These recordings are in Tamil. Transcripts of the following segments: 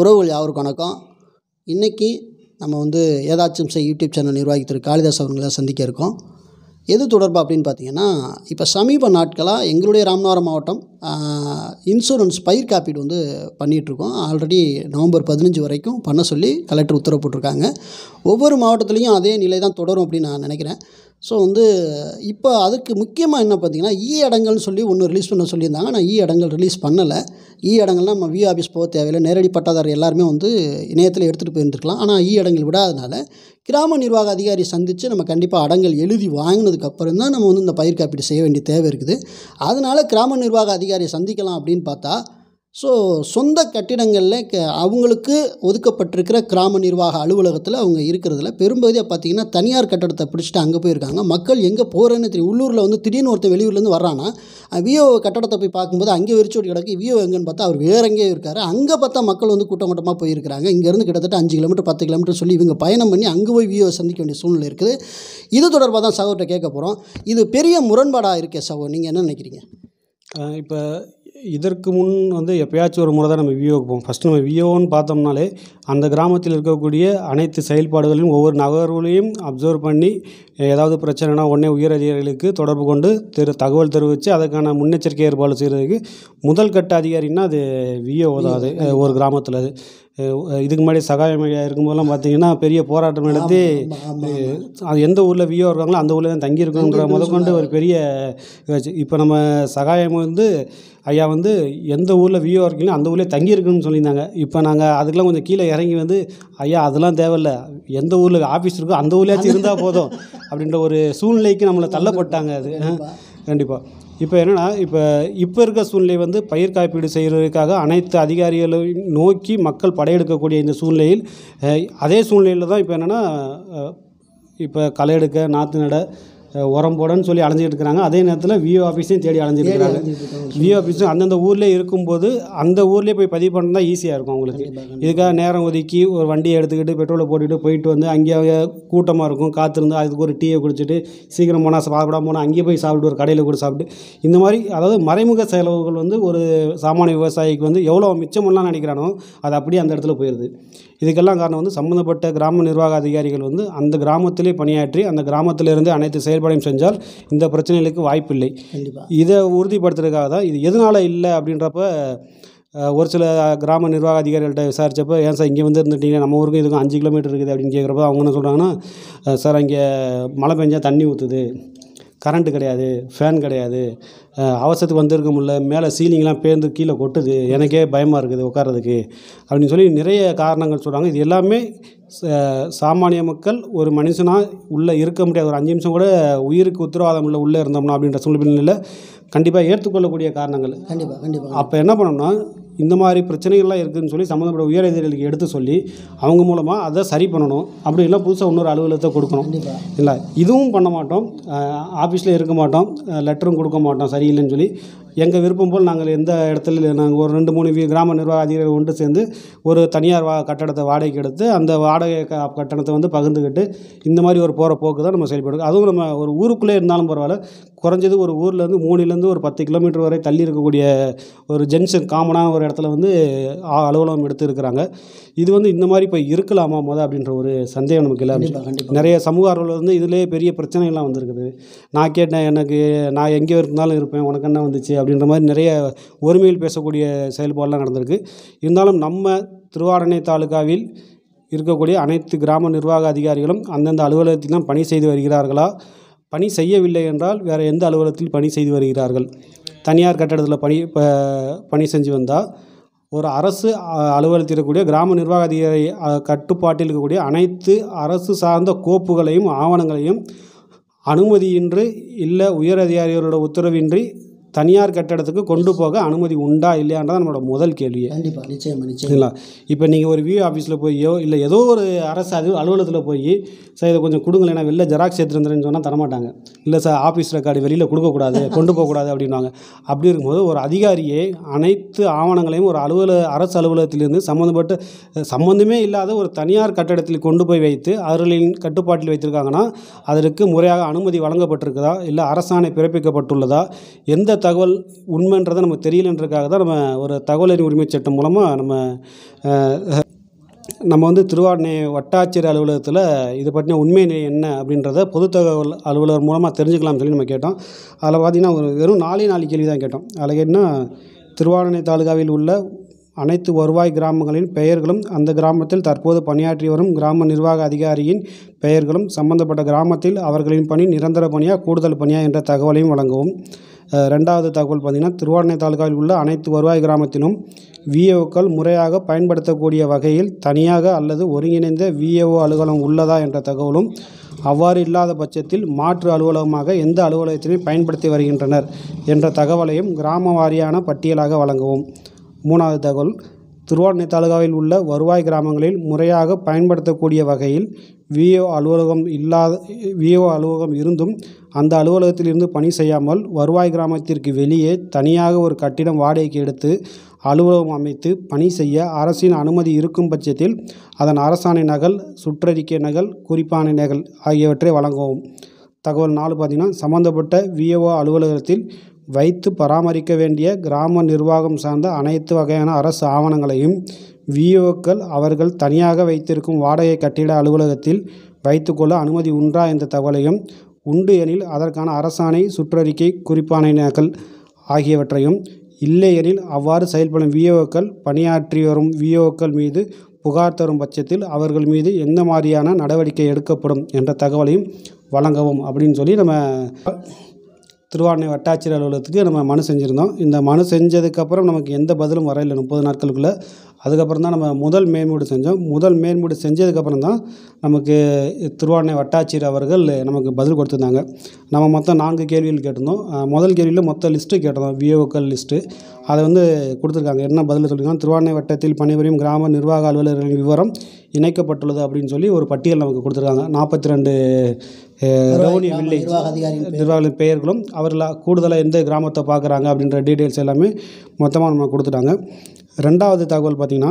உறவுகள் யாவருக்கும் வணக்கம் இன்றைக்கி நம்ம வந்து ஏதாச்சும் செய் யூடியூப் சேனல் நிர்வாகி திரு காளிதாஸ் அவர்களை சந்திக்க இருக்கோம் எது தொடர்பு அப்படின்னு பார்த்தீங்கன்னா இப்போ சமீப நாட்களாக எங்களுடைய ராமநாதபுரம் மாவட்டம் ஆஹ், இன்சூரன்ஸ் பயிர் காப்பீடு வந்து பண்ணிகிட்ருக்கோம் ஆல்ரெடி நவம்பர் பதினஞ்சு வரைக்கும் பண்ண சொல்லி கலெக்டர் உத்தரவு போட்டிருக்காங்க ஒவ்வொரு மாவட்டத்துலேயும் அதே நிலை தான் தொடரும் அப்படின்னு நான் நினைக்கிறேன் ஸோ வந்து இப்போ அதுக்கு முக்கியமாக என்ன பார்த்தீங்கன்னா இ இடங்கள்னு சொல்லி ஒன்று ரிலீஸ் பண்ண சொல்லியிருந்தாங்க நான் இ இடங்கள் ரிலீஸ் பண்ணலை இ இடங்கள்லாம் நம்ம வி ஆஃபீஸ் போக தேவையில்லை நேரடி பட்டாதாரர் எல்லாருமே வந்து இணையத்தில் எடுத்துகிட்டு போயிருந்துருக்கலாம் ஆனால் இ இடங்கள் விடாதனால கிராம நிர்வாக அதிகாரி சந்தித்து நம்ம கண்டிப்பாக அடங்கல் எழுதி வாங்கினதுக்கு அப்புறம் தான் நம்ம வந்து இந்த பயிர் காப்பீடு செய்ய வேண்டிய தேவை இருக்குது அதனால் கிராம நிர்வாக அதிகாரியை சந்திக்கலாம் அப்படின்னு பார்த்தா ஸோ சொந்த கட்டிடங்களில் க அவங்களுக்கு ஒதுக்கப்பட்டிருக்கிற கிராம நிர்வாக அலுவலகத்தில் அவங்க இருக்கிறதுல பெரும்பகுதியாக பார்த்தீங்கன்னா தனியார் கட்டடத்தை பிடிச்சிட்டு அங்கே போயிருக்காங்க மக்கள் எங்கே போகிறேன்னு தெரியும் உள்ளூரில் வந்து திடீர்னு ஒருத்தன் வெளியூர்லேருந்து வர்றான்னா விஓ கட்டடத்தை போய் பார்க்கும்போது அங்கே விரிச்சோடி கிடக்கு விஓ எங்கன்னு பார்த்தா அவர் வேற எங்கேயோ இருக்காரு அங்கே பார்த்தா மக்கள் வந்து கூட்டம் கூட்டமாக போயிருக்கிறாங்க இங்கேருந்து கிட்டத்தட்ட அஞ்சு கிலோமீட்டர் பத்து கிலோமீட்டர் சொல்லி இவங்க பயணம் பண்ணி அங்கே போய் விஓ சந்திக்க வேண்டிய சூழ்நிலை இருக்குது இது தொடர்பாக தான் சகோதர்கிட்ட கேட்க போகிறோம் இது பெரிய முரண்பாடாக இருக்கே சகோ நீங்கள் என்ன நினைக்கிறீங்க இப்போ இதற்கு முன் வந்து எப்பயாச்சும் ஒரு முறை தான் நம்ம விஓக்கு போவோம் ஃபஸ்ட்டு நம்ம விஓன்னு பார்த்தோம்னாலே அந்த கிராமத்தில் இருக்கக்கூடிய அனைத்து செயல்பாடுகளையும் ஒவ்வொரு நகர்வுகளையும் அப்சர்வ் பண்ணி ஏதாவது பிரச்சனைனா உடனே உயர் அதிகாரிகளுக்கு தொடர்பு கொண்டு தெரு தகவல் தெரிவித்து அதுக்கான முன்னெச்சரிக்கை ஏற்பாடு செய்கிறதுக்கு முதல் கட்ட அதிகாரின்னா அது விஓ தான் அது அஹ் ஒரு கிராமத்தில் அது அஹ் இதுக்கு முன்னாடி சகாய மையம் இருக்கும்போதெல்லாம் பார்த்தீங்கன்னா பெரிய போராட்டம் நடத்தி அஹ் அது எந்த ஊரில் விஓ இருக்காங்களோ அந்த ஊரில் தான் தங்கி இருக்கணுன்ற முதற்கொண்டு ஒரு பெரிய இதாச்சு இப்போ நம்ம சகாயம் வந்து ஐயா வந்து எந்த ஊரில் விஓ இருக்கீங்களோ அந்த ஊர்லேயே தங்கி இருக்கணும்னு சொல்லியிருந்தாங்க இப்போ நாங்கள் அதுக்கெல்லாம் கொஞ்சம் கீழே இறங்கி வந்து ஐயா அதெல்லாம் தேவையில்ல எந்த ஊரில் ஆஃபீஸ் இருக்கோ அந்த ஊர்லேயாச்சும் இருந்தால் போதும் அப்படின்ற ஒரு சூழ்நிலைக்கு நம்மளை தள்ளப்பட்டாங்க அது கண்டிப்பாக இப்போ என்னென்னா இப்போ இப்போ இருக்க சூழ்நிலை வந்து பயிர் காப்பீடு செய்கிறதுக்காக அனைத்து அதிகாரிகளையும் நோக்கி மக்கள் படையெடுக்கக்கூடிய இந்த சூழ்நிலையில் அஹ், அதே சூழ்நிலையில் தான் இப்போ என்னென்னா இப்போ களை எடுக்க நாற்று நட அஹ், உரம் போடன்னு சொல்லி அலைஞ்சிட்டு இருக்கிறாங்க அதே நேரத்தில் விஓ ஆஃபீஸையும் தேடி அலைஞ்சிட்டு இருக்கிறாங்க விஓ ஆஃபீஸும் அந்தந்த ஊர்லேயே இருக்கும்போது அந்த ஊர்லேயே போய் பதிவு பண்ணா ஈஸியாக இருக்கும் அவங்களுக்கு இதுக்காக நேரம் ஒதுக்கி ஒரு வண்டியை எடுத்துக்கிட்டு பெட்ரோலை போட்டுட்டு போயிட்டு வந்து அங்கேயே கூட்டமாக இருக்கும் காத்திருந்து அதுக்கு ஒரு டீயை குடிச்சிட்டு சீக்கிரம் போனால் சாப்பிடாம போனால் அங்கேயே போய் சாப்பிட்டு ஒரு கடையில் கூட சாப்பிட்டு இந்த மாதிரி அதாவது மறைமுக செலவுகள் வந்து ஒரு சாமானிய விவசாயிக்கு வந்து எவ்வளோ மிச்சமெல்லாம் நினைக்கிறானோ அது அப்படியே அந்த இடத்துல போயிடுது இதுக்கெல்லாம் காரணம் வந்து சம்மந்தப்பட்ட கிராம நிர்வாக அதிகாரிகள் வந்து அந்த கிராமத்திலே பணியாற்றி அந்த கிராமத்திலிருந்து அனைத்து செயல்பாடையும் செஞ்சால் இந்த பிரச்சனைகளுக்கு வாய்ப்பில்லை கண்டிப்பாக இதை உறுதிப்படுத்துறதுக்காக தான் இது எதனால் இல்லை அப்படின்றப்ப அஹ், ஒரு சில கிராம நிர்வாக அதிகாரிகள்கிட்ட விசாரிச்சப்போ ஏன் சார் இங்கே வந்து இருந்துட்டீங்க நம்ம ஊருக்கும் இதுக்கும் அஞ்சு கிலோமீட்டர் இருக்குது அப்படின்னு கேட்குறப்ப அவங்க என்ன சொல்கிறாங்கன்னா "அஹ், சார் அங்கே மழை பெஞ்சா தண்ணி ஊற்றுது கரண்ட்டு கிடையாது ஃபேன் கிடையாது அஹ், அவசரத்துக்கு வந்திருக்க முடியல மேலே சீலிங்லாம் பேர்ந்து கீழே கொட்டுது எனக்கே பயமாக இருக்குது உட்கார்றதுக்கு அப்படின்னு சொல்லி நிறைய காரணங்கள் சொல்கிறாங்க இது எல்லாமே ச- சாமானிய மக்கள் ஒரு மனுஷனாக உள்ளே இருக்க முடியாது ஒரு அஞ்சு நிமிஷம் கூட உயிருக்கு உத்தரவாதம் இல்லை உள்ளே இருந்தோம்னா அப்படின்ற சூழ்நிலையில் கண்டிப்பாக ஏற்றுக்கொள்ளக்கூடிய காரணங்கள் கண்டிப்பாக கண்டிப்பாக அப்போ என்ன பண்ணோம்னா இந்த மாதிரி பிரச்சனைகள்லாம் இருக்குதுன்னு சொல்லி சம்மந்தப்பட்ட உயர் அதிகாரிகளுக்கு எடுத்து சொல்லி அவங்க மூலமாக அதை சரி பண்ணணும் அப்படி இல்லை புதுசாக இன்னொரு அலுவலகத்தை கொடுக்கணும் கண்டிப்பாக இல்லை இதுவும் பண்ண மாட்டோம் ஆஃபீஸில் இருக்க மாட்டோம் லெட்டரும் கொடுக்க மாட்டோம் சரியில்லைன்னு சொல்லி எங்கள் விருப்பம் போல் நாங்கள் எந்த இடத்துல நாங்கள் ஒரு ரெண்டு மூணு வி- கிராம நிர்வாக அதிகாரிகள் ஒன்று சேர்ந்து ஒரு தனியார் வா கட்டடத்தை வாடகைக்கு எடுத்து அந்த வாடகை க கட்டணத்தை வந்து பகிர்ந்துக்கிட்டு இந்த மாதிரி ஒரு போகிற போக்கு தான் நம்ம செயல்படுறோம் அதுவும் நம்ம ஒரு ஊருக்குள்ளே இருந்தாலும் பரவாயில்ல குறைஞ்சது ஒரு ஊர்லேருந்து மூணுலேருந்து ஒரு பத்து கிலோமீட்டர் வரை தள்ளி இருக்கக்கூடிய ஒரு ஜென்ஷன் காமனான ஒரு இடத்துல வந்து ஆ- அலுவலகம் எடுத்து இருக்கிறாங்க இது வந்து இந்த மாதிரி இப்போ இருக்கலாமா முத அப்படின்ற ஒரு சந்தேகம் நமக்கு இல்லை கண்டிப்பாக கண்டிப்பாக நிறைய சமூக ஆர்வலர் வந்து இதிலே பெரிய பிரச்சனைகள்லாம் வந்திருக்குது நான் கேட்டேன் எனக்கு நான் எங்கே இருந்தாலும் இருப்பேன் உனக்கு என்ன வந்துச்சு அப்படின்ற மாதிரி நிறைய ஒருமையில் பேசக்கூடிய செயல்பாடெலாம் நடந்திருக்கு இருந்தாலும் நம்ம திருவாரணை தாலுகாவில் இருக்கக்கூடிய அனைத்து கிராம நிர்வாக அதிகாரிகளும் அந்தந்த அலுவலகத்தில் தான் பணி செய்து வருகிறார்களா பணி செய்யவில்லை என்றால் வேறு எந்த அலுவலகத்தில் பணி செய்து வருகிறார்கள் தனியார் கட்டடத்தில் பணி ப- பணி செஞ்சு வந்தால் ஒரு அரசு அ, அலுவலகத்தில் இருக்கக்கூடிய கிராம நிர்வாக அதிகாரி அ, கட்டுப்பாட்டில் இருக்கக்கூடிய அனைத்து அரசு சார்ந்த கோப்புகளையும் ஆவணங்களையும் அனுமதியின்றி இல்லை உயர் அதிகாரிகளோட உத்தரவின்றி தனியார் கட்டடத்துக்கு கொண்டு போக அனுமதி உண்டா இல்லையான்றதான் நம்மளோட முதல் கேள்வியே கண்டிப்பாக நிச்சயமாக நிச்சயம் சரிங்களா இப்போ நீங்கள் ஒரு வியூ ஆஃபீஸில் போயோ இல்லை ஏதோ ஒரு அரசு அது அலுவலகத்தில் போய் சார் இதை கொஞ்சம் கொடுங்களேன் நான் வெளில ஜெராக்ஸ் எடுத்துருந்துறேன்னு சொன்னால் தரமாட்டாங்க இல்லை சார் ஆஃபீஸ் ரெக்கார்டு வெளியில் கொடுக்கக்கூடாது கொண்டு போகக்கூடாது அப்படின்வாங்க அப்படி இருக்கும்போது ஒரு அதிகாரியே அனைத்து ஆவணங்களையும் ஒரு அலுவலக அரசு அலுவலகத்திலிருந்து சம்மந்தப்பட்ட சம்மந்தமே இல்லாத ஒரு தனியார் கட்டடத்தில் கொண்டு போய் வைத்து அவர்களின் கட்டுப்பாட்டில் வைத்திருக்காங்கன்னா அதற்கு முறையாக அனுமதி வழங்கப்பட்டிருக்குதா இல்லை அரசாணை பிறப்பிக்கப்பட்டுள்ளதா எந்த தகவல் உண்மைன்றதை நமக்கு தெரியலன்றதுக்காக தான் நம்ம ஒரு தகவல் அறிவு உரிமை சட்டம் மூலமாக நம்ம அஹ், நம்ம வந்து திருவாரணை வட்டாட்சியர் அலுவலகத்தில் இதை பற்றின உண்மை நிலை என்ன அப்படின்றத பொது தகவல் அலுவலர் மூலமாக தெரிஞ்சுக்கலாம்னு சொல்லி நம்ம கேட்டோம் அதில் பார்த்திங்கன்னா ஒரு வெறும் நாலே நாலு கேள்வி தான் கேட்டோம் அதில் என்ன திருவாரணை தாலுகாவில் உள்ள அனைத்து வருவாய் கிராமங்களின் பெயர்களும் அந்த கிராமத்தில் தற்போது பணியாற்றி வரும் கிராம நிர்வாக அதிகாரியின் பெயர்களும் சம்பந்தப்பட்ட கிராமத்தில் அவர்களின் பணி நிரந்தர பணியா கூடுதல் பணியா என்ற தகவலையும் வழங்கவும் அஹ், ரெண்டாவது தகவல் பார்த்திங்கன்னா திருவாரணை தாலுகாவில் உள்ள அனைத்து வருவாய் கிராமத்திலும் விஏஓக்கள் முறையாக பயன்படுத்தக்கூடிய வகையில் தனியாக அல்லது ஒருங்கிணைந்த விஏஓ அலுவலகம் உள்ளதா என்ற தகவலும் அவ்வாறு இல்லாத பட்சத்தில் மாற்று அலுவலகமாக எந்த அலுவலகத்தினை பயன்படுத்தி வருகின்றனர் என்ற தகவலையும் கிராம வாரியான பட்டியலாக வழங்கவும் மூணாவது தகவல் திருவாரணை தாலுகாவில் உள்ள வருவாய் கிராமங்களில் முறையாக பயன்படுத்தக்கூடிய வகையில் விஏஓ அலுவலகம் இல்லாத விஏஓ அலுவலகம் இருந்தும் அந்த அலுவலகத்தில் இருந்து பணி செய்யாமல் வருவாய் கிராமத்திற்கு வெளியே தனியாக ஒரு கட்டிடம் வாடகைக்கு எடுத்து அலுவலகம் அமைத்து பணி செய்ய அரசின் அனுமதி இருக்கும் பட்சத்தில் அதன் அரசாணை நகல் சுற்றறிக்கை நகல் குறிப்பாணை நகல் ஆகியவற்றை வழங்கவும் தகவல் நாலு பார்த்திங்கன்னா சம்பந்தப்பட்ட விஏஓ அலுவலகத்தில் வைத்து பராமரிக்க வேண்டிய கிராம நிர்வாகம் சார்ந்த அனைத்து வகையான அரசு ஆவணங்களையும் விஓக்கள் அவர்கள் தனியாக வைத்திருக்கும் வாடகை கட்டிட அலுவலகத்தில் வைத்துக்கொள்ள அனுமதி உண்டா என்ற தகவலையும் உண்டு எனில் அதற்கான அரசாணை சுற்றறிக்கை குறிப்பாணை நகல் ஆகியவற்றையும் இல்லை எனில் அவ்வாறு செயல்படும் விஓக்கள் பணியாற்றி வரும் விஓக்கள் மீது புகார் தரும் பட்சத்தில் அவர்கள் மீது எந்த மாதிரியான நடவடிக்கை எடுக்கப்படும் என்ற தகவலையும் வழங்கவும் அப்படின்னு சொல்லி நம்ம திருவாரணை வட்டாட்சியர் அலுவலகத்துக்கு நம்ம மனு செஞ்சுருந்தோம் இந்த மனு செஞ்சதுக்கப்புறம் நமக்கு எந்த பதிலும் வரையில முப்பது நாட்களுக்குள்ளே அதுக்கப்புறம் தான் நம்ம முதல் மேல்முடி செஞ்சோம் முதல் மேல்முடி செஞ்சதுக்கப்புறம் தான் நமக்கு திருவாரணை வட்டாட்சியர் அவர்கள் நமக்கு பதில் கொடுத்துருந்தாங்க நம்ம மொத்தம் நான்கு கேள்விகள் கேட்டிருந்தோம் அஹ் முதல் கேள்வியில் மொத்த லிஸ்ட்டு கேட்டிருந்தோம் விஓக்கள் லிஸ்ட்டு அதை வந்து கொடுத்துருக்காங்க என்ன பதில் சொல்லியிருக்காங்க திருவாரணை வட்டத்தில் பணிபுரியும் கிராம நிர்வாக அலுவலர்களின் விவரம் இணைக்கப்பட்டுள்ளது அப்படின்னு சொல்லி ஒரு பட்டியல் நமக்கு கொடுத்துருக்காங்க நாற்பத்தி ரெண்டு ரெவன்யூ கிராம வில்லேஜ் நிர்வாக அதிகாரியின் பெயர். நிர்வாகிகளின் பெயர்களும் அவர்கள் கூடுதலாக எந்த கிராமத்தை பார்க்குறாங்க அப்படின்ற டீட்டெயில்ஸ் எல்லாமே மொத்தமாக நம்ம கொடுத்துட்டாங்க ரெண்டாவது தகவல் பார்த்திங்கன்னா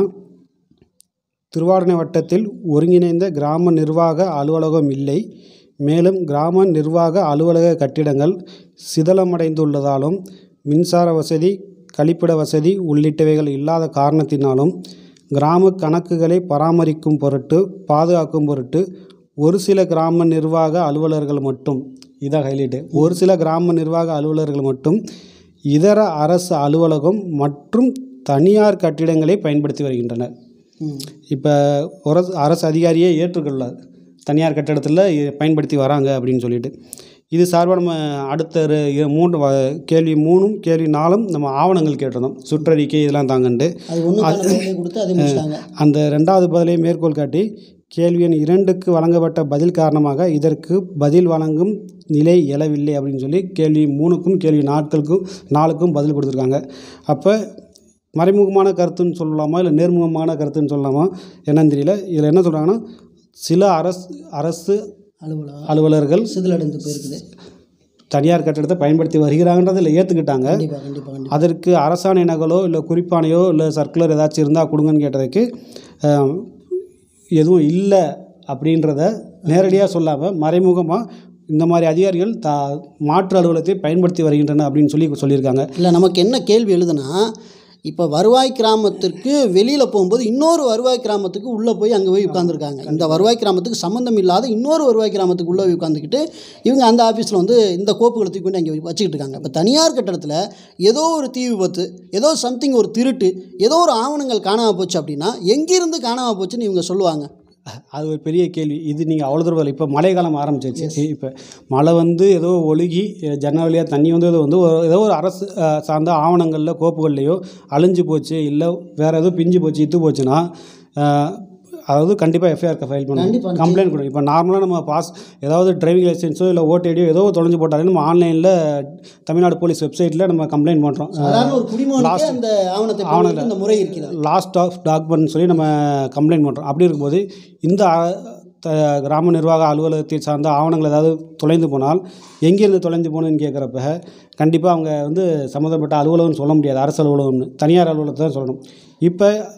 திருவாரணை வட்டத்தில் ஒருங்கிணைந்த கிராம நிர்வாக அலுவலகம் இல்லை மேலும் கிராம நிர்வாக அலுவலக கட்டிடங்கள் சிதலமடைந்துள்ளதாலும் மின்சார வசதி கழிப்பிட வசதி உள்ளிட்டவைகள் இல்லாத காரணத்தினாலும் கிராம கணக்குகளை பராமரிக்கும் பொருட்டு பாதுகாக்கும் பொருட்டு ஒரு சில கிராம நிர்வாக அலுவலர்கள் மட்டும் இதான் ஹைலைட்டு ஒரு சில கிராம நிர்வாக அலுவலர்கள் மட்டும் இதர அரசு அலுவலகம் மற்றும் தனியார் கட்டிடங்களை பயன்படுத்தி வருகின்றனர் ம். இப்போ ஒரு அரசு அதிகாரியே ஏற்றுக்கொள்ளார் தனியார் கட்டிடத்தில் இ- பயன்படுத்தி வராங்க அப்படின்னு சொல்லிட்டு இது சார்பாக நம்ம அடுத்த ஒரு இ- மூன்று வ- கேள்வி மூணும் கேள்வி நாலும் நம்ம ஆவணங்கள் கேட்டிருந்தோம் சுற்றறிக்கை இதெல்லாம் தாங்கன்ட்டு அது ஒன்றுக்கான பதிலை கொடுத்து அதை முடிச்சிட்டாங்க அந்த ரெண்டாவது பதிலை மேற்கோள் காட்டி கேள்வி எண் இரண்டுக்கு வழங்கப்பட்ட பதில் காரணமாக இதற்கு பதில் வழங்கும் நிலை எழவில்லை அப்படின்னு சொல்லி கேள்வி மூணுக்கும் கேள்வி நாட்களுக்கும் நாலுக்கும் பதில் கொடுத்துருக்காங்க அப்போ மறைமுகமான கருத்துன்னு சொல்லலாமா இல்லை நேர்முகமான கருத்துன்னு சொல்லலாமா என்னன்னு தெரியல இதில் என்ன சொல்கிறாங்கன்னா சில அரசு அரசு அலுவலகம் அலுவலர்கள் சிதிலடைந்து போயிருக்குது தனியார் கட்டிடத்தை பயன்படுத்தி வருகிறாங்கன்றதில் ஏற்றுக்கிட்டாங்க கண்டிப்பாக கண்டிப்பாக கண்டிப்பாக அதற்கு அரசாணை நகலோ இல்லை குறிப்பானையோ இல்லை சர்க்குலர் ஏதாச்சும் இருந்தால் கொடுங்கன்னு கேட்டதுக்கு அஹ், எதுவும் இல்லை அப்படின்றத நேரடியாக சொல்லாமல் மறைமுகமாக இந்த மாதிரி அதிகாரிகள் த மாற்று அலுவலகத்தை பயன்படுத்தி வருகின்றன அப்படின்னு சொல்லி சொல்லியிருக்காங்க இல்லை நமக்கு என்ன கேள்வி எழுதுனா இப்போ வருவாய் கிராமத்திற்கு வெளியில் போகும்போது இன்னொரு வருவாய் கிராமத்துக்கு உள்ளே போய் அங்கே போய் உட்காந்துருக்காங்க இந்த வருவாய் கிராமத்துக்கு சம்மந்தம் இல்லாத இன்னொரு வருவாய் கிராமத்துக்கு உள்ளே போய் உட்காந்துக்கிட்டு இவங்க அந்த ஆஃபீஸில் வந்து இந்த கோப்புகளை தூக்கி கொண்டு அங்கே வச்சுக்கிட்டு இருக்காங்க இப்போ தனியார் கட்டடத்தில் ஏதோ ஒரு தீ விபத்து ஏதோ சம்திங் ஒரு திருட்டு ஏதோ ஒரு ஆவணங்கள் காணாமல் போச்சு அப்படின்னா எங்கேருந்து காணாமல் போச்சுன்னு இவங்க சொல்லுவாங்க அது ஒரு பெரிய கேள்வி இது நீங்கள் அவ்வளோ தூரம் இப்போ மழைக்காலம் ஆரம்பிச்சிருச்சு இப்போ மழை வந்து ஏதோ ஒழுகி அஹ், ஜன்னல் வழியாக தண்ணி வந்து அது வந்து ஒரு- ஏதோ ஒரு அரசு அஹ், சார்ந்த ஆவணங்களில் கோப்புகள்லையோ அழிஞ்சு போச்சு இல்லை வேறு ஏதோ பிஞ்சு போச்சு இத்து போச்சுன்னா அஹ், அதாவது கண்டிப்பாக எஃப்ஐஆர் ஃபைல் கண்டிப்பா, பண்ணணும் கம்ப்ளைண்ட் கொடுக்கும் இப்போ நார்மலாக நம்ம பாஸ் ஏதாவது டிரைவிங் லைசன்ஸோ இல்லை ஓடிடியோ ஏதோ தொலைஞ்சு போட்டாலே நம்ம ஆன்லைனில் தமிழ்நாடு போலீஸ் வெப்சைட்டில் நம்ம கம்ப்ளைண்ட் பண்ணுறோம் சாதாரண ஒரு குடிமகனுக்கே அந்த ஆவணத்தை போடுறதுக்கு இந்த முறை இருக்கிறது லாஸ்ட் ஆஃப் டாக்குமெண்ட் சொல்லி நம்ம கம்ப்ளைண்ட் பண்ணுறோம் அப்படி இருக்கும்போது இந்த அ- த- கிராம நிர்வாக அலுவலகத்தை சார்ந்த ஆவணங்கள் ஏதாவது தொலைந்து போனால் எங்கேருந்து தொலைந்து போகணுன்னு கேட்குறப்ப கண்டிப்பாக அவங்க வந்து சம்மந்தப்பட்ட அலுவலகம்னு சொல்ல முடியாது அரசு அலுவலகம்னு தனியார் அலுவலகத்தை தான் சொல்லணும் இப்போ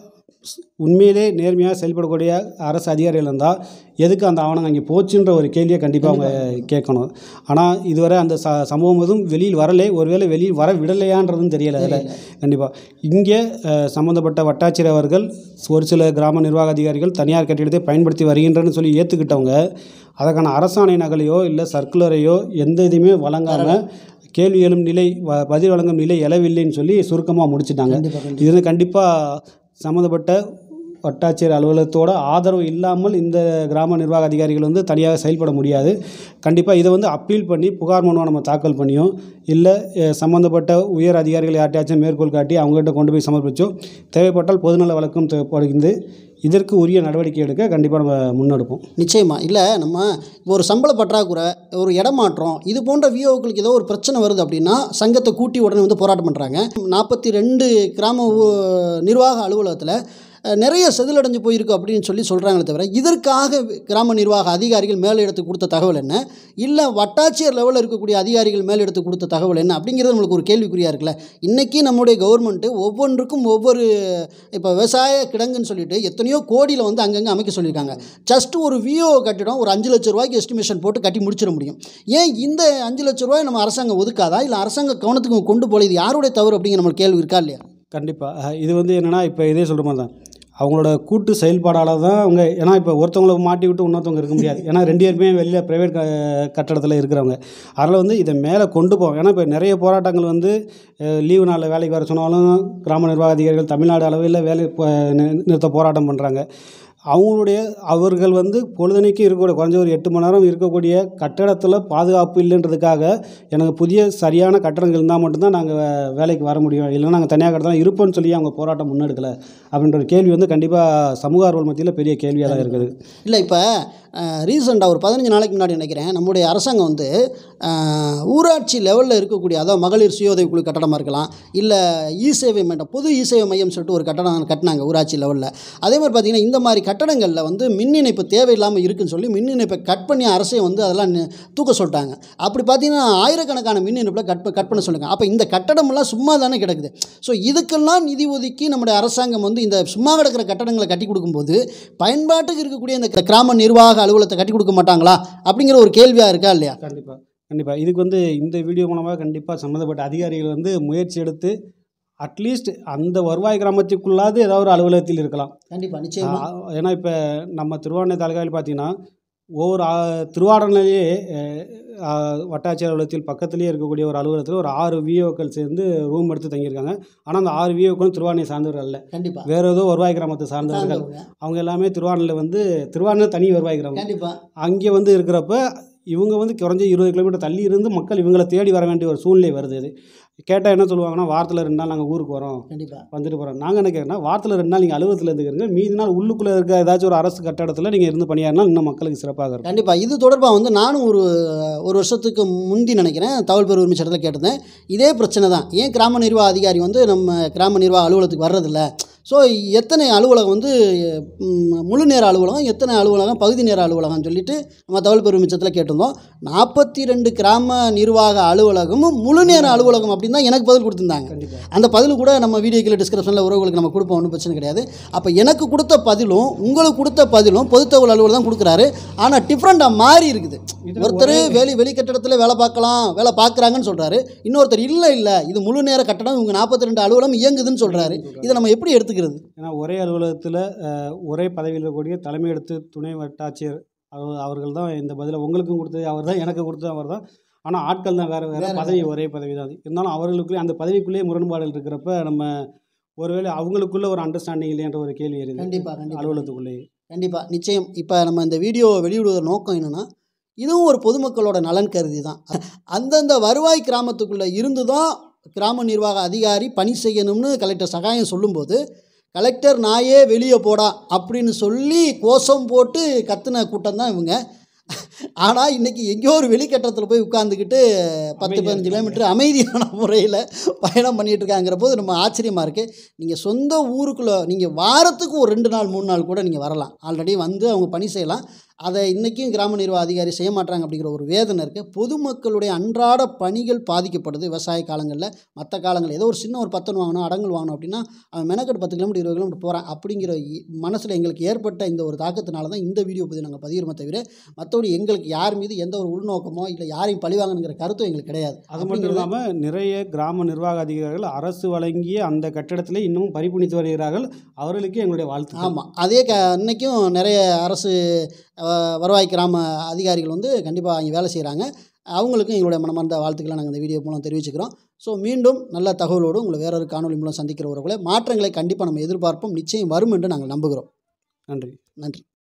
உண்மையிலே நேர்மையாக செயல்படக்கூடிய அரசு அதிகாரிகள் இருந்தால் எதுக்கு அந்த ஆவணம் அங்கே போச்சுன்ற ஒரு கேள்வியை கண்டிப்பாக அவங்க கேட்கணும் ஆனால் இதுவரை அந்த ச சம்பவம் எதுவும் வெளியில் வரலை ஒருவேளை வெளியில் வர விடலையான்றதும் தெரியலை அதில் கண்டிப்பாக இங்கே அஹ், சம்மந்தப்பட்ட வட்டாட்சியர் அவர்கள் ஒரு சில கிராம நிர்வாக அதிகாரிகள் தனியார் கட்டிடத்தை பயன்படுத்தி வருகின்றன்னு சொல்லி ஏற்றுக்கிட்டவங்க அதற்கான அரசாணை நகலையோ இல்லை சர்க்குலரையோ எந்த இதுவுமே வழங்காமல் கேள்வி எழும் நிலை வ- பதில் வழங்கும் நிலை எழவில்லைன்னு சொல்லி சுருக்கமாக முடிச்சிட்டாங்க கண்டிப்பாக இது கண்டிப்பாக சம்மந்தப்பட்ட வட்டாட்சியர் அலுவலகத்தோட ஆதரவு இல்லாமல் இந்த கிராம நிர்வாக அதிகாரிகள் வந்து தனியாக செயல்பட முடியாது கண்டிப்பாக இதை வந்து அப்பீல் பண்ணி புகார் மனுவை நம்ம தாக்கல் பண்ணியும் இல்லை அஹ், சம்மந்தப்பட்ட உயர் அதிகாரிகள் யார்ட்டையாச்சும் மேற்கோள் காட்டி அவங்ககிட்ட கொண்டு போய் சமர்ப்பிச்சோம் தேவைப்பட்டால் பொதுநல வழக்கும் தேவைப்படுகிறது இதற்கு உரிய நடவடிக்கை எடுக்க கண்டிப்பாக நம்ம முன்னெடுப்போம் நிச்சயமாக இல்லை நம்ம இப்போ ஒரு சம்பள பற்றாக்குறை ஒரு இடமாற்றம் இது போன்ற விஓக்களுக்கு ஏதோ ஒரு பிரச்சனை வருது அப்படின்னா சங்கத்தை கூட்டி உடனே வந்து போராட்டம் பண்ணுறாங்க நாற்பத்தி ரெண்டு கிராம ஊ- நிர்வாக அலுவலகத்தில் அஹ், நிறைய செதிலடைஞ்சு போயிருக்கு அப்படின்னு சொல்லி சொல்கிறாங்களே தவிர இதற்காக கிராம நிர்வாக அதிகாரிகள் மேலிடத்து கொடுத்த தகவல் என்ன இல்லை வட்டாட்சியர் லெவலில் இருக்கக்கூடிய அதிகாரிகள் மேலிடத்து கொடுத்த தகவல் என்ன அப்படிங்கிறது நம்மளுக்கு ஒரு கேள்விக்குறியாக இருக்குல்ல இன்றைக்கி நம்முடைய கவர்மெண்ட்டு ஒவ்வொன்றுக்கும் ஒவ்வொரு இப்போ விவசாய கிடங்குன்னு சொல்லிட்டு எத்தனையோ கோடியில் வந்து அங்கங்கே அமைக்க சொல்லியிருக்காங்க ஜஸ்ட் ஒரு விஓ கட்டிடம் ஒரு அஞ்சு லட்ச ரூபாய்க்கு எஸ்டிமேஷன் போட்டு கட்டி முடிச்சிட முடியும் ஏன் இந்த அஞ்சு லட்ச ரூபாய் நம்ம அரசாங்கம் ஒதுக்காதா இல்லை அரசாங்க கவனத்துக்கு கொண்டு போல இது யாருடைய தவறு அப்படிங்கிற நம்மளுக்கு கேள்வி இருக்கா இல்லையா கண்டிப்பாக இது வந்து என்னென்னா இப்போ இதே சொல்கிற மாதிரி தான் அவங்களோட கூட்டு செயல்பாடால் தான் அவங்க ஏன்னா இப்போ ஒருத்தவங்கள மாட்டி விட்டு இன்னொருத்தவங்க இருக்க முடியாது ஏன்னா ரெண்டு பேருமே வெளியில் ப்ரைவேட் க கட்டடத்தில் இருக்கிறவங்க அதில் வந்து இதை மேலே கொண்டு போவோம் ஏன்னா இப்போ நிறைய போராட்டங்கள் வந்து லீவு நாளில் வேலைக்கு வர சொன்னாலும் கிராம நிர்வாக அதிகாரிகள் தமிழ்நாடு அளவில் வேலை ப- நி- நிறுத்த போராட்டம் பண்ணுறாங்க அவங்களுடைய அவர்கள் வந்து பொழுதனைக்கு இருக்கக்கூடிய குறைஞ்ச ஒரு எட்டு மணி நேரம் இருக்கக்கூடிய கட்டடத்தில் பாதுகாப்பு இல்லைன்றதுக்காக எனக்கு புதிய சரியான கட்டடங்கள் இருந்தால் மட்டும்தான் நாங்கள் வேலைக்கு வர முடியும் இல்லைன்னா நாங்கள் தனியாக கட்டடம் இருப்போம்னு சொல்லி அவங்க போராட்டம் முன்னெடுக்கலை அப்படின்ற ஒரு கேள்வி வந்து கண்டிப்பாக சமூக ஆர்வல் மத்தியில் பெரிய கேள்வியாக தான் இருக்குது இல்லை இப்போ ரீசெண்டாக ஒரு பதினஞ்சு நாளைக்கு முன்னாடி நினைக்கிறேன் நம்முடைய அரசாங்கம் வந்து அஹ், ஊராட்சி லெவலில் இருக்கக்கூடிய அதாவது மகளிர் சுய உதவி குழு கட்டடமாக இருக்கலாம் இல்லை இ சேவை மையம் பொது இ சேவை மையம் சொல்லிட்டு ஒரு கட்டடம் கட்டினாங்க ஊராட்சி லெவலில் அதே மாதிரி பார்த்தீங்கன்னா இந்த மாதிரி கட்டடங்களில் வந்து மின் இணைப்பு தேவையில்லாமல் இருக்குன்னு சொல்லி மின் இணைப்பை கட் பண்ணி அரசே வந்து அதெல்லாம் நி- தூக்க சொல்லிட்டாங்க அப்படி பார்த்தீங்கன்னா ஆயிரக்கணக்கான மின் இணைப்பில் கட் ப- கட் பண்ண சொல்லுங்க அப்போ இந்த கட்டடமெல்லாம் சும்மா தானே கிடக்குது ஸோ இதுக்கெல்லாம் நிதி ஒதுக்கி நம்முடைய அரசாங்கம் வந்து இந்த சும்மா கிடக்கிற கட்டடங்களை கட்டி கொடுக்கும்போது பயன்பாட்டுக்கு இருக்கக்கூடிய இந்த கிராம நிர்வாக அலுவலகத்தை கட்டி கொடுக்க மாட்டாங்களா அப்படிங்கிற ஒரு கேள்வியாக இருக்கா இல்லையா கண்டிப்பாக கண்டிப்பாக இதுக்கு வந்து இந்த வீடியோ மூலமாக கண்டிப்பாக சம்மந்தப்பட்ட அதிகாரிகள் வந்து முயற்சி எடுத்து அட்லீஸ்ட் அந்த வருவாய் கிராமத்துக்குள்ளாது ஏதாவது ஒரு அலுவலகத்தில் இருக்கலாம் கண்டிப்பாக நிச்சயமா ஆ, ஏன்னா இப்போ நம்ம திருவாரணை தாலுகாவில் பார்த்தீங்கன்னா ஒவ்வொரு ஆ, திருவாரணையிலேயே அஹ், ஆ, வட்டாட்சியர் அலுவலகத்தில் பக்கத்துலேயே இருக்கக்கூடிய ஒரு அலுவலகத்தில் ஒரு ஆறு விஓக்கள் சேர்ந்து ரூம் எடுத்து தங்கியிருக்காங்க ஆனால் அந்த ஆறு விஓக்களும் திருவாரணை சார்ந்தவர்கள் அல்ல கண்டிப்பாக வேறு ஏதோ வருவாய் கிராமத்தை சார்ந்தவர்கள் அவங்க எல்லாமே திருவாரணையில் வந்து திருவாரணை தனி வருவாய் கிராமம் கண்டிப்பாக அங்கே வந்து இருக்கிறப்ப இவங்க வந்து குறைஞ்ச இருபது கிலோமீட்டர் தள்ளி இருந்து மக்கள் இவங்களை தேடி வர வேண்டிய ஒரு சூழ்நிலை வருது இது கேட்டால் என்ன சொல்லுவாங்கன்னா வாரத்தில் ரெண்டு நாள் நாங்கள் ஊருக்கு வரோம் கண்டிப்பாக வந்துட்டு போகிறோம் நாங்கள் என்ன கேட்குறோம்னா வாரத்தில் ரெண்டு நாள் நீங்கள் அலுவலகத்தில் இருந்துக்கிறீங்க மீதி நாள் உள்ளுக்குள்ளே இருக்க ஏதாச்சும் ஒரு அரசு கட்டடத்தில் நீங்கள் இருந்து பணியாறினா இன்னும் மக்களுக்கு சிறப்பாக இருக்கும் கண்டிப்பாக இது தொடர்பாக வந்து நானும் ஒரு ஒரு வருஷத்துக்கு முந்தி நினைக்கிறேன் தகவல் பெரு உரிமை சட்டத்தில் கேட்டிருந்தேன் இதே பிரச்சனை தான் ஏன் கிராம நிர்வாக அதிகாரி வந்து நம்ம கிராம நிர்வாக அலுவலகத்துக்கு வர்றதில்ல ஸோ எத்தனை அலுவலகம் வந்து ம், முழு நேர அலுவலகம் எத்தனை அலுவலகம் பகுதி நேர அலுவலகம் சொல்லிட்டு நம்ம தகவல் பெரு மிச்சத்தில் கேட்டிருந்தோம் நாற்பத்தி ரெண்டு கிராம நிர்வாக அலுவலகமும் முழு நேர அலுவலகம் அப்படின்னு தான் எனக்கு பதில் கொடுத்துருந்தாங்க கண்டிப்பாக அந்த பதில் கூட நம்ம வீடியோ கீழே டிஸ்கிரிப்ஷனில் உறவுகளுக்கு நம்ம கொடுப்போம் ஒன்றும் பிரச்சனை கிடையாது அப்போ எனக்கு கொடுத்த பதிலும் உங்களுக்கு கொடுத்த பதிலும் பொதுத்தகவல் அலுவலர் தான் கொடுக்குறாரு ஆனால் டிஃப்ரெண்ட்டாக மாறி இருக்குது இதுல ஒருத்தர் வெளி வெளி கட்டடத்தில் வேலை பார்க்கலாம் வேலை பார்க்குறாங்கன்னு சொல்கிறாரு இன்னொருத்தர் இல்லை இல்லை இது முழு நேர கட்டடம் இவங்க நாற்பத்தி ரெண்டு அலுவலகம் இயங்குதுன்னு சொல்கிறாரு இதை நம்ம எப்படி எடுத்துக்கிறது ஏன்னா ஒரே அலுவலகத்தில் அஹ், ஒரே பதவியில் இருக்கக்கூடிய தலைமை எடுத்து துணை வட்டாட்சியர் அவர் அவர்கள் தான் இந்த பதிலை உங்களுக்கும் கொடுத்தது அவர் தான் எனக்கு கொடுத்தது அவர் தான் ஆனால் ஆட்கள் தான் வேறு வேறு வேற பதவி ஒரே பதவி தான் அது இருந்தாலும் அவர்களுக்குள்ளே அந்த பதவிக்குள்ளேயே முரண்பாடுகள் இருக்கிறப்ப நம்ம ஒருவேளை அவங்களுக்குள்ள ஒரு அண்டர்ஸ்டாண்டிங் இல்லைன்ற ஒரு கேள்வி எரியுது கண்டிப்பாக கண்டிப்பாக அலுவலகத்துக்குள்ளேயே கண்டிப்பாக நிச்சயம் இப்போ நம்ம இந்த வீடியோ வெளியிடுவதன் நோக்கம் என்னென்னா இதுவும் ஒரு பொதுமக்களோட நலன் கருதி தான் அந்தந்த வருவாய் கிராமத்துக்குள்ளே இருந்து தான் கிராம நிர்வாக அதிகாரி பணி செய்யணும்னு கலெக்டர் சகாயம் சொல்லும்போது கலெக்டர் நாயே வெளியே போடா அப்படின்னு சொல்லி கோஷம் போட்டு கத்துன கூட்டம் தான் இவங்க ஆனால் இன்றைக்கி எங்கேயோ ஒரு வெளிக்கட்டத்தில் போய் உட்காந்துக்கிட்டு பத்து அமைதியா பதினஞ்சு கிலோமீட்டர் அமைதியான முறையில் பயணம் பண்ணிட்டு இருக்காங்கிற போது நம்ம ஆச்சரியமாக இருக்குது நீங்கள் சொந்த ஊருக்குள்ளே நீங்கள் வாரத்துக்கு ஒரு ரெண்டு நாள் மூணு நாள் கூட நீங்கள் வரலாம் ஆல்ரெடி வந்து அவங்க பணி செய்யலாம் அதை இன்றைக்கும் கிராம நிர்வாக அதிகாரி செய்ய மாட்டாங்க அப்படிங்கிற ஒரு வேதனை இருக்குது பொதுமக்களுடைய அன்றாட பணிகள் பாதிக்கப்படுது விவசாய காலங்களில் மற்ற காலங்கள் ஏதோ ஒரு சின்ன ஒரு பத்தன் வாங்கணும் அடங்கல் வாங்கணும் அப்படின்னா அவன் மெனக்கெட்டு பத்து கிலோமீட்டர் இருபது கிலோமீட்டர் போகிறான் அப்படிங்கிற மனசில் எங்களுக்கு ஏற்பட்ட இந்த ஒரு தாக்கத்தினால தான் இந்த வீடியோ பற்றி நாங்கள் பதிகிறோமே தவிர மற்றபடி எங்களுக்கு யார் மீது எந்த ஒரு உள்நோக்கமோ இல்லை யாரையும் பழிவாங்கணுங்கிற கருத்தும் எங்களுக்கு கிடையாது அது மட்டும் இல்லாமல் நிறைய கிராம நிர்வாக அதிகாரிகள் அரசு வழங்கிய அந்த கட்டிடத்திலே இன்னமும் பறிப்புணித்து வருகிறார்கள் அவர்களுக்கு எங்களுடைய வாழ்த்து ஆமாம் அதே க இன்றைக்கும் நிறைய அரசு அஹ், வருவாய் கிராம அதிகாரிகள் வந்து கண்டிப்பாக அங்கே வேலை செய்கிறாங்க அவங்களுக்கும் எங்களுடைய மனமார்ந்த வாழ்த்துக்களை நாங்கள் இந்த வீடியோ மூலம் தெரிவிச்சுக்கிறோம் ஸோ மீண்டும் நல்ல தகவலோடு உங்களை வேறொரு காணொலி மூலம் சந்திக்கிற உறவுகளை மாற்றங்களை கண்டிப்பாக நம்ம எதிர்பார்ப்போம் நிச்சயம் வரும் என்று நாங்கள் நம்புகிறோம் நன்றி நன்றி